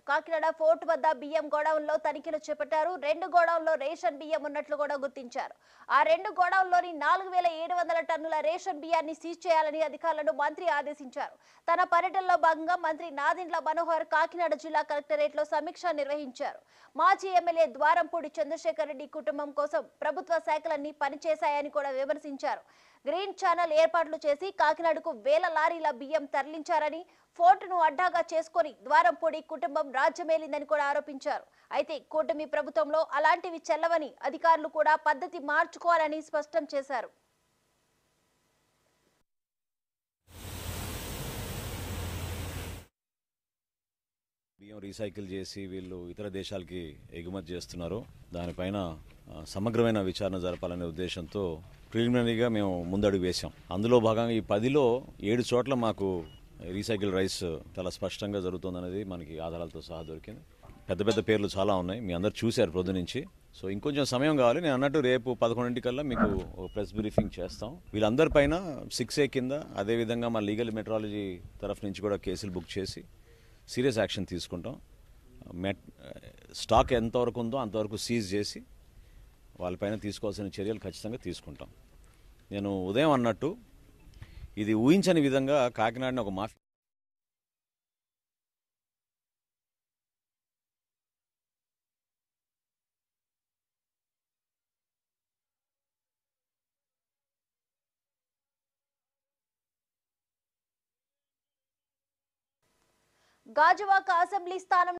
Kakinada fort వద్ద బియ్యం గోడౌన్లో తనిఖీలు చేపట్టారు రెండు గోడౌన్లో రేషన్ బియ్యం ఉన్నట్లు కూడా గుర్తించారు ఆ రెండు గోడౌన్లోని నాలుగు వేల ఏడు వందల టన్నుల రేషన్ బియ్యాన్ని సీజ్ చేయాలని అధికారులను మంత్రి ఆదేశించారు తన పర్యటనలో భాగంగా మంత్రి నాదిండ్ల మనోహర్ కాకినాడ జిల్లా కలెక్టరేట్ లో సమీక్ష నిర్వహించారు మాజీ ఎమ్మెల్యే ద్వారంపూడి చంద్రశేఖర్ రెడ్డి కుటుంబం కోసం ప్రభుత్వ శాఖలన్నీ పనిచేశాయని కూడా విమర్శించారు గ్రీన్ ఛానల్ ఏర్పాట్లు చేసి కాకినాడకు వేల లారీల బియ్యం తరలించారని ఫోర్టును అడ్డాగా చేసుకొని ద్వారంపూడి కుటుంబం రాజ్యమేలిందని కూడా ఆరోపించారు అయితే కూటమి ప్రభుత్వంలో అలాంటివి చెల్లవని అధికారులు కూడా పద్ధతి మార్చుకోవాలని స్పష్టం చేశారు బియ్యం రీసైకిల్ చేసి వీళ్ళు ఇతర దేశాలకి ఎగుమతి చేస్తున్నారు దానిపైన ఆ, సమగ్రమైన విచారణ జరపాలనే ఉద్దేశంతో ప్రిలిమినరీగా మేము ముందడుగు వేశాం అందులో భాగంగా ఈ పదిలో ఏడు చోట్ల మాకు రీసైకిల్ రైస్ చాలా స్పష్టంగా జరుగుతుందనేది మనకి ఆధారాలతో సహా దొరికింది పెద్ద పెద్ద పేర్లు చాలా ఉన్నాయి మీ అందరు చూశారు ప్రొద్దు నుంచి సో ఇంకొంచెం సమయం కావాలి నేను అన్నట్టు రేపు పదకొండింటికల్లా మీకు ఒక ప్రెస్ బ్రీఫింగ్ చేస్తాం వీళ్ళందరిపైన సిక్స్ ఏ కింద అదేవిధంగా మా లీగల్ మెట్రాలజీ తరఫు నుంచి కూడా కేసులు బుక్ చేసి సీరియస్ యాక్షన్ తీసుకుంటాం మెట్ స్టాక్ ఎంతవరకు ఉందో అంతవరకు సీజ్ చేసి వాళ్ళపైన తీసుకోవాల్సిన చర్యలు ఖచ్చితంగా తీసుకుంటాం నేను ఉదయం అన్నట్టు ఇది ఊహించని విధంగా కాకినాడని ఒక మాఫీ గాజువాక అసెంబ్లీ స్థానం